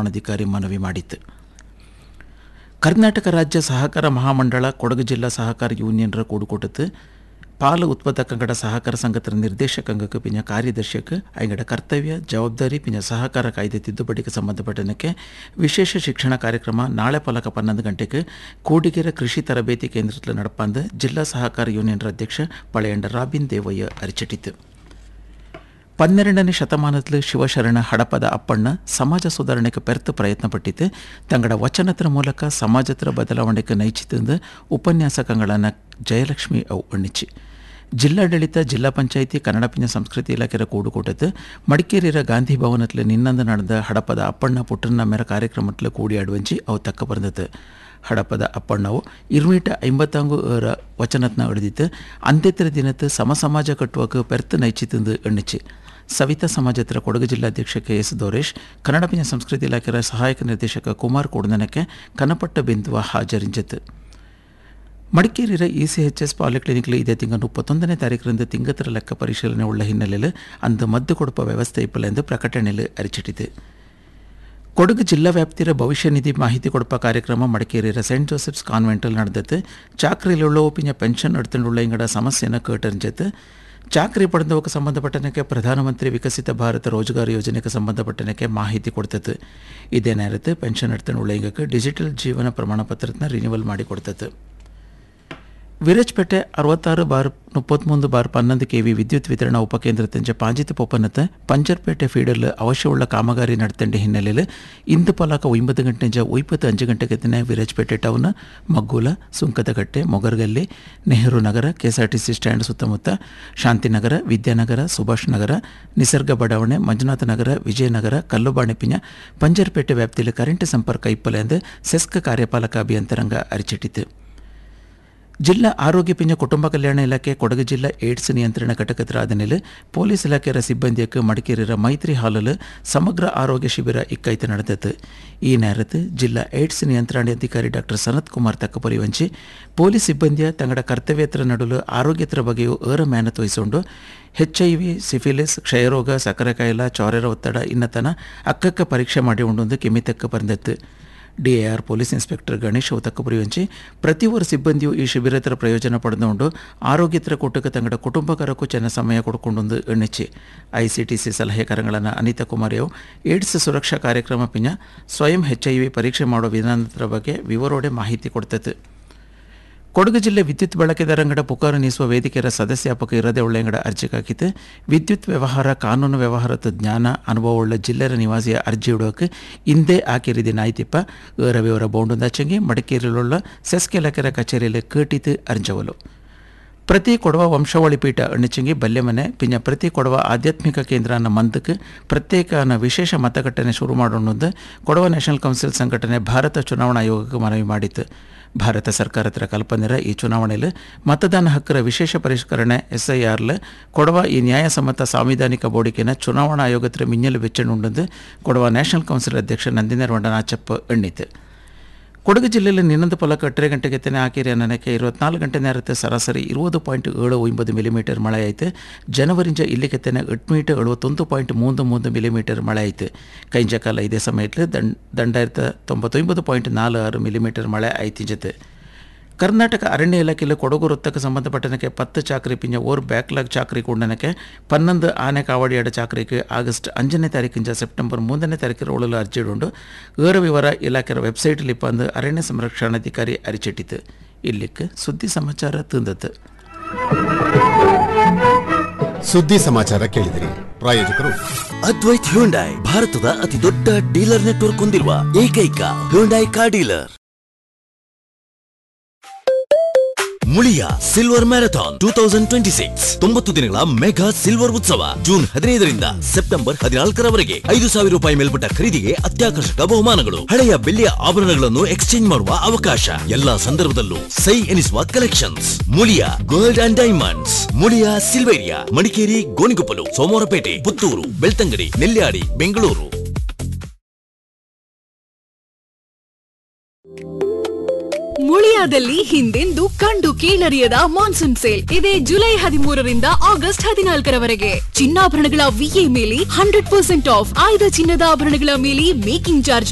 ಚುನಾವಣಾಧಿಕಾರಿ ಮನವಿ ಮಾಡಿತ್ತು ಕರ್ನಾಟಕ ರಾಜ್ಯ ಸಹಕಾರ ಮಹಾಮಂಡಳ ಕೊಡಗು ಜಿಲ್ಲಾ ಸಹಕಾರ ಯೂನಿಯನ್ರ ಕೂಡುಕೂಟത്ത് ಪಾಲು ಉತ್ಪಾದಕಂಗಡ ಸಹಕಾರ ಸಂಘದ ನಿರ್ದೇಶಕಂಗಕ್ಕೆ ಪಿಂಜ ಕಾರ್ಯದರ್ಶಿಗೆ ಅಯ್ಯಂಗಡ ಕರ್ತವ್ಯ ಜವಾಬ್ದಾರಿ ಪಿಂಜ ಸಹಕಾರ ಕಾಯ್ದೆ ತಿದ್ದುಪಡಿಗೆ ಸಂಬಂಧಪಟ್ಟನಕ್ಕೆ ವಿಶೇಷ ಶಿಕ್ಷಣ ಕಾರ್ಯಕ್ರಮ ನಾಳೆ ಪಲಕ ಪನ್ನೊಂದು ಗಂಟೆಗೆ ಕೂಡಿಗೆರೆ ಕೃಷಿ ತರಬೇತಿ ಕೇಂದ್ರದಲ್ಲಿ ನಡಪಂದು ಜಿಲ್ಲಾ ಸಹಕಾರ ಯೂನಿಯನ್ ಅಧ್ಯಕ್ಷ ಪಳೆಯಂಡ ರಾಬಿನ್ ದೇವಯ್ಯ ಅರಿಚಿಟ್ಟಿತು ಪನ್ನೆರಡನೇ ಶತಮಾನದಲ್ಲಿ ಶಿವಶರಣ ಹಡಪದ ಅಪ್ಪಣ್ಣ ಸಮಾಜ ಸುಧಾರಣೆಗೆ ಪೆರ್ತು ಪ್ರಯತ್ನ ಪಟ್ಟಿತ್ತು ತಂಗಡ ವಚನತ್ರ ಮೂಲಕ ಸಮಾಜತ್ರ ಬದಲಾವಣೆಗೆ ನೈಚಿತಂದು ಉಪನ್ಯಾಸಕಗಳನ್ನು ಜಯಲಕ್ಷ್ಮಿ ಅವು ಎಣ್ಣಿಚಿ ಜಿಲ್ಲಾಡಳಿತ ಜಿಲ್ಲಾ ಪಂಚಾಯಿತಿ ಕನ್ನಡ ಪಿಂಜ ಸಂಸ್ಕೃತಿ ಇಲಾಖೆಯ ಕೂಡುಕೂಟದ್ದು ಮಡಿಕೇರಿಯ ಗಾಂಧಿ ಭವನದಲ್ಲಿ ನಿನ್ನಂದು ನಡೆದ ಹಡಪದ ಅಪ್ಪಣ್ಣ ಪುಟ್ಟನ ಮೇರ ಕಾರ್ಯಕ್ರಮத்தில் ಕೂಡಿ ಆಡುವಂಚಿ ಅವು ತಕ್ಕ ಬಂದದ್ದು ಹಡಪದ ಅಪ್ಪಣ್ಣವು ಇರುಮೀಟ ಐಂಬತ್ತಾಂಗು ಏರ ವಚನತ್ನ ಹಿಡಿದಿತ್ತು ಅಂತ್ಯತ್ರ ದಿನತ್ತು ಸಮ ಸಮಾಜ ಕಟ್ಟುವಕ್ಕೆ ಪೆರ್ತು ನೈಚಿತಂದು ಎಣ್ಣಿಚಿ ಸವಿತಾ ಸಮಾಜತ್ರ ಕೊಡಗು ಜಿಲ್ಲಾಧ್ಯಕ್ಷ ಕೆ ಎಸ್ ದೋರೇಶ್ ಕನ್ನಡ ಪಿಂಜ ಸಂಸ್ಕೃತಿ ಇಲಾಖೆಯ ಸಹಾಯಕ ನಿರ್ದೇಶಕ ಕುಮಾರ್ ಕೊಡದನಕ್ಕೆ ಕನಪಟ್ಟ ಬಿಂದುವ ಹಾಜರಿಂಜತ್ತು ಮಡಿಕೇರಿಯ ಇ ಸಿ ಎಚ್ ಎಸ್ ಪಾಲಿಕ್ಲಿನಿಕ್ಲಿ ಇದೇ ತಿಂಗಳ ಮುಪ್ಪತ್ತೊಂದನೇ ತಾರೀಕರಿಂದ ತಿಂಗತರ ಲೆಕ್ಕ ಪರಿಶೀಲನೆ ಉಳ್ಳ ಹಿನ್ನೆಲೆಯಲ್ಲಿ ಅಂದು ಮದ್ದು ಕೊಡುಪ ವ್ಯವಸ್ಥೆ ಇಪ್ಪಲ ಎಂದು ಪ್ರಕಟಣೆಯಲ್ಲಿ ಅರಿಚಿಟ್ಟಿದೆ ಕೊಡಗು ಜಿಲ್ಲಾ ವ್ಯಾಪ್ತಿಯ ಭವಿಷ್ಯ ನಿಧಿ ಮಾಹಿತಿ ಕೊಡುಪ ಕಾರ್ಯಕ್ರಮ ಮಡಿಕೇರಿಯ ಸೆಂಟ್ ಜೋಸೆಫ್ಸ್ ಕಾನ್ವೆಂಟಲ್ಲಿ ನಡೆದತ್ತು ಚಾಕ್ರಿಲುಳ್ಳ ಒಪ್ಪಿನ ಪೆನ್ಷನ್ എടുത്തുള്ള ಇಂಗಡ ಸಮಸ್ಯೆಯನ್ನು ಕೇಟರಿஞ்சது ಚಾಕ್ರಿ ಪಡೆದವಕ್ಕೆ ಸಂಬಂಧಪಟ್ಟನಕ್ಕೆ ಪ್ರಧಾನಮಂತ್ರಿ ವಿಕಸಿತ ಭಾರತ ರೋಜಗಾರ್ ಯೋಜನೆಗೆ ಸಂಬಂಧಪಟ್ಟನಕ್ಕೆ ಮಾಹಿತಿ ಕೊಡ್ತತ್ತು ಇದೇ ನೇರತ್ತು ಪೆನ್ಷನ್ എടുത്തുള്ള ಇಂಗಕ್ಕೆ ಡಿಜಿಟಲ್ ಜೀವನ ಪ್ರಮಾಣ ಪತ್ರನ ರಿನ್ಯೂವಲ್ ಮಾಡಿ ಕೊಡ್ತತ್ತು ವಿರಜ್ಪೇಟೆ ಅರವತ್ತಾರು ಬಾರ್ ಮುಪ್ಪತ್ಮೂಂದು ಬಾರ್ ಪನ್ನೊಂದು ಕೆ ವಿ ವಿದ್ಯುತ್ ವಿತರಣಾ ಉಪಕೇಂದ್ರದಿಂದ ಪಾಂಜಿತ ಪೊಪ್ಪನത്ത് പഞ്ചർപേಟೆ ಫೀಡರ್ಲು ಅವಶ್ಯವುಳ್ಳ ಕಾಮಗಾರಿ ನಡೆತಂಡ ಹಿನ್ನೆಲೆಯಲ್ಲಿ ಇಂದು ಪಲಾಕ ಒಂಬತ್ತು ಗಂಟೆಂಜ ಒಯ್ಪತ್ತು ಅಂಜು ಗಂಟೆಗೆ ದಿನ ವಿರಾಜಪೇಟೆ ಟೌನ್ ಮಗ್ಗೂಲ ಸುಂಕದಗಟ್ಟೆ ಮೊಗರ್ಗಲ್ಲಿ ನೆಹರು ನಗರ ಕೆಎಸ್ಆರ್ಟಿಸಿ ಸ್ಟ್ಯಾಂಡ್ ಸುತ್ತಮುತ್ತ ಶಾಂತಿನಗರ ವಿದ್ಯಾನಗರ ಸುಭಾಷ್ ನಗರ ನಿಸರ್ಗ ಬಡಾವಣೆ ಮಂಜುನಾಥ ನಗರ ವಿಜಯನಗರ ಕಲ್ಲುಬಾಣೆ ಪಿಂಜ ಪಂಜರ್ಪೇಟೆ ವ್ಯಾಪ್ತಿಯಲ್ಲಿ ಕರೆಂಟ್ ಸಂಪರ್ಕ ಇಪ್ಪಲೆ ಎಂದು ಸೆಸ್ಕ್ ಕಾರ್ಯಪಾಲಕ ಅಭಿಯಂತರಂಗ ಅರಿಚಿಟ್ಟಿತು ಜಿಲ್ಲಾ ಆರೋಗ್ಯ ಪಿಂಜ ಕುಟುಂಬ ಕಲ್ಯಾಣ ಇಲಾಖೆ ಕೊಡಗು ಜಿಲ್ಲಾ ಏಡ್ಸ್ ನಿಯಂತ್ರಣ ಘಟಕದ ಆದಮೇಲೆ ಪೊಲೀಸ್ ಇಲಾಖೆಯ ಸಿಬ್ಬಂದಿಯಕ್ಕೆ ಮಡಿಕೇರಿಯ ಮೈತ್ರಿ ಹಾಲಲ್ಲಿ ಸಮಗ್ರ ಆರೋಗ್ಯ ಶಿಬಿರ ಇಕ್ಕೈತೆ ನಡೆದದ್ದು ಈ ನೇರತ್ತು ಜಿಲ್ಲಾ ಏಡ್ಸ್ ನಿಯಂತ್ರಣಾಧಿಕಾರಿ ಡಾಕ್ಟರ್ ಸನತ್ ಕುಮಾರ್ ತಕ್ಕಪರಿವಂಚಿ ಪೊಲೀಸ್ ಸಿಬ್ಬಂದಿಯ ತಂಗಡ ಕರ್ತವ್ಯತ್ರ ನಡುಲು ಆರೋಗ್ಯತ್ರ ಬಗ್ಗೆಯೂ ಏರ ಮೇಹನತ್ ವಹಿಸಿಕೊಂಡು ಹೆಚ್ ಐ ವಿ ಸಿಫಿಲಿಸ್ ಕ್ಷಯರೋಗ ಸಕ್ಕರೆ ಕಾಯಿಲೆ ಚೌರ್ಯರ ಒತ್ತಡ ಇನ್ನತನ ಅಕ್ಕಕ್ಕ ಪರೀಕ್ಷೆ ಮಾಡಿ ಉಂಡೊಂದು ಕೆಮಿತಕ್ಕ ಬಂದತ್ತು ಡಿಎಆರ್ ಪೊಲೀಸ್ ಇನ್ಸ್ಪೆಕ್ಟರ್ ಗಣೇಶ್ ತಕ್ಕಪುರಿವಂಚಿ ಪ್ರತಿಯೊಬ್ಬರು ಸಿಬ್ಬಂದಿಯು ಈ ಶಿಬಿರತರ ಪ್ರಯೋಜನ ಪಡೆದುಕೊಂಡು ಆರೋಗ್ಯತರ ಕೊಟ್ಟಕ್ಕೆ ತಂಗಡ ಕುಟುಂಬಕರಕ್ಕೂ ಚೆನ್ನ ಸಮಯ ಕೊಡ್ಕೊಂಡೊಂದು ಎಣ್ಣಿಚ್ಚಿ ಐ ಸಿ ಟಿ ಸಿ ಸಲಹೆಗಾರಗಳನ್ನು ಅನಿತಾ ಕುಮಾರಿಯವು ಏಡ್ಸ್ ಸುರಕ್ಷಾ ಕಾರ್ಯಕ್ರಮ ಪಿಂಜ ಸ್ವಯಂ ಹೆಚ್ ಐ ವಿ ಪರೀಕ್ಷೆ ಮಾಡೋ ವಿಧಾನದ ಬಗ್ಗೆ ವಿವರೋಡೆ ಮಾಹಿತಿ ಕೊಡ್ತೈತೆ ಕೊಡಗು ಜಿಲ್ಲೆ ವಿದ್ಯುತ್ ಬಳಕೆದಾರಂಗಡ ಪುಕಾರು ನೀಸುವ ವೇದಿಕೆಯ ಸದಸ್ಯಾಪಕ ಇರದೆ ಉಳ್ಳೆಂಗಡ ಅರ್ಜಿಗಾಕಿತ್ತು ವಿದ್ಯುತ್ ವ್ಯವಹಾರ ಕಾನೂನು ವ್ಯವಹಾರದ ಜ್ಞಾನ ಅನುಭವವುಳ್ಳ ಜಿಲ್ಲೆಯ ನಿವಾಸಿಯ ಅರ್ಜಿ ಇಡುವಕ್ಕೆ ಇಂದೇ ಆಕಿರಿದಿ ನಾಯ್ತಿಪ್ಪ ಏರ ವಿವರ ಬೌಂಡುಂದಾಚಂಗಿ ಮಡಿಕೇರಿಯಲ್ಲಿರುವ ಸೆಸ್ಕ್ ಇಲಾಖೆಯ ಕಚೇರಿಯಲ್ಲಿ ಕೇಟಿತು ಅರ್ಜವಲು ಪ್ರತಿ ಕೊಡವ ವಂಶಾವಳಿ ಪೀಠ ಅಣ್ಣಿಚಂಗಿ ಬಲ್ಯಮನೆ ಪಿಂಜ ಪ್ರತಿ ಕೊಡವ ಆಧ್ಯಾತ್ಮಿಕ ಕೇಂದ್ರನ ಮಂದಕ್ಕೆ ಪ್ರತ್ಯೇಕನ ವಿಶೇಷ ಮತಗಟ್ಟಣೆ ಶುರು ಮಾಡೋಣ ಕೊಡವ ನ್ಯಾಷನಲ್ ಕೌನ್ಸಿಲ್ ಸಂಘಟನೆ ಭಾರತ ಚುನಾವಣಾ ಆಯೋಗಕ್ಕೆ ಮನವಿ ಮಾಡಿತ್ತು ಭಾರತ ಸರ್ಕಾರದ ಕಲ್ಪನೆರ ಈ ಚುನಾವಣೆಯಲ್ಲಿ ಮತದಾನ ಹಕ್ಕರ ವಿಶೇಷ ಪರಿಷ್ಕರಣೆ ಎಸ್ ಐ ಆರ್ಲ ಕೊಡವ ಈ ನ್ಯಾಯಸಮ್ಮತ ಸಾಂವಿಧಾನಿಕ ಬೋಡಿಕೆನ ಚುನಾವಣಾ ಆಯೋಗತ್ರ ಮಿನ್ನಲು ವೆಚ್ಚನುಂಡು ಕೊಡವ ನ್ಯಾಷನಲ್ ಕೌನ್ಸಿಲ್ ಅಧ್ಯಕ್ಷ ನಂದಿನೇರ್ ವಂಡನಾಚಪ್ಪ ಎಣ್ಣಿತು ಕೊಡಗು ಜಿಲ್ಲೆಯಲ್ಲಿ ನಿನ್ನೊಂದು ಪಲಕ ಎಟ್ಟರೆ ಗಂಟೆಗೆ ತೆನೆ ಹಾಕಿರಿ ನನಗೆ ಇರುವತ್ನಾಲ್ಕು ಗಂಟೆ ನೇರത്തെ ಸರಾಸರಿ ಇರುವುದು ಪಾಯಿಂಟ್ ಏಳು ಒಂಬತ್ತು ಮಿಲಿಮೀಟರ್ ಮಳೆ ಆಯಿತು ಜನವರಿಂದ ಇಲ್ಲಿಗೆ ತೆನೆ ಎಟ್ಟು ಮೀಟರ್ ಎಳುವತ್ತೊಂದು ಪಾಯಿಂಟ್ ಮೂಂದು ಮೂಂದು ಮಿಲಿಮೀಟರ್ ಮಳೆ ಆಯಿತು ಕೈಂಜ ಕಾಲ ಇದೇ ಸಮಯದಲ್ಲಿ ದಂಡ್ ದಂಡಾಯಿರತ್ತ ತೊಂಬತ್ತೊಂಬತ್ತು ಪಾಯಿಂಟ್ ನಾಲ್ಕು ಆರು ಮಿಲಿಮೀಟರ್ ಮಳೆ ಆಯ್ತು ಜೊತೆ ಕರ್ನಾಟಕ ಅರಣ್ಯ ಇಲಾಖೆಯಲ್ಲಿ ಕೊಡಗು ವೃತ್ತಕ್ಕೆ ಸಂಬಂಧಪಟ್ಟನಕ್ಕೆ ಪತ್ತು ಚಾಕ್ರಿ ಪಿಂಜ ಓರ್ ಬ್ಯಾಕ್ಲಾಗ್ ಚಾಕ್ರಿ ಕೊಂಡನಕ್ಕೆ ಪನ್ನೊಂದು ಆನೆ ಕಾವಡಿಯಾಡ ಚಾಕ್ರಿಗೆ ಆಗಸ್ಟ್ ಅಂಜನೇ ತಾರೀಕಿಂದ ಸೆಪ್ಟೆಂಬರ್ ಮೂರನೇ ತಾರೀಕಿನ ಒಳಲು ಅರ್ಜಿ ಉಂಡು ಏರ ವಿವರ ಇಲಾಖೆಯ ವೆಬ್ಸೈಟ್ಲಿ ಬಂದು ಅರಣ್ಯ ಸಂರಕ್ಷಣಾಧಿಕಾರಿ ಅರಿಚಿಟ್ಟಿತು ಇಲ್ಲಿಕ್ಕೆ ಸುದ್ದಿ ಸಮಾಚಾರ ತಂದತ್ತು ಸುದ್ದಿ ಸಮಾಚಾರ ಕೇಳಿದಿರಿ ಪ್ರಾಯೋಜಕರು ಅದ್ವೈತ್ ಹ್ಯುಂಡೈ ಭಾರತದ ಅತಿ ದೊಡ್ಡ ಡೀಲರ್ ನೆಟ್ವರ್ಕ್ ಹೊಂದಿರುವ ಏಕೈಕ Hyundai car dealer Muliya silver marathon two thousand twenty six ತೊಂಬತ್ತು ದಿನಗಳ ಮೆಗಾ ಸಿಲ್ವರ್ ಉತ್ಸವ ಜೂನ್ ಹದಿನೈದರಿಂದ ಸೆಪ್ಟೆಂಬರ್ ಹದಿನಾಲ್ಕರವರೆಗೆ ಐದು ಸಾವಿರ ರೂಪಾಯಿ ಮೇಲ್ಪಟ್ಟ ಖರೀದಿಗೆ ಅತ್ಯಾಕರ್ಷಕ ಬಹುಮಾನಗಳು ಹಳೆಯ ಬೆಳ್ಳಿಯ ಆಭರಣಗಳನ್ನು ಎಕ್ಸ್ಚೇಂಜ್ ಮಾಡುವ ಅವಕಾಶ ಎಲ್ಲಾ ಸಂದರ್ಭದಲ್ಲೂ ಸೈ ಎನಿಸುವ collections Muliya gold and diamonds Muliya Silveria Madikeri Gonikoppal Somwarpet Puttur Belthangady Nelyadi Bengaluru ಮುಳಿಯಾದಲ್ಲಿ ಹಿಂದೆಂದೂ ಕಂಡು ಕೇಳರಿಯದ ಮಾನ್ಸೂನ್ ಸೇಲ್ ಇದೆ ಜುಲೈ ಹದಿಮೂರರಿಂದ ಆಗಸ್ಟ್ ಹದಿನಾಲ್ಕರವರೆಗೆ ಚಿನ್ನಾಭರಣಗಳ ವಿಎ ಮೇಲೆ ಹಂಡ್ರೆಡ್ ಪರ್ಸೆಂಟ್ ಆಫ್ ಆಯ್ದ ಚಿನ್ನದ ಆಭರಣಗಳ ಮೇಲೆ ಮೇಕಿಂಗ್ ಚಾರ್ಜ್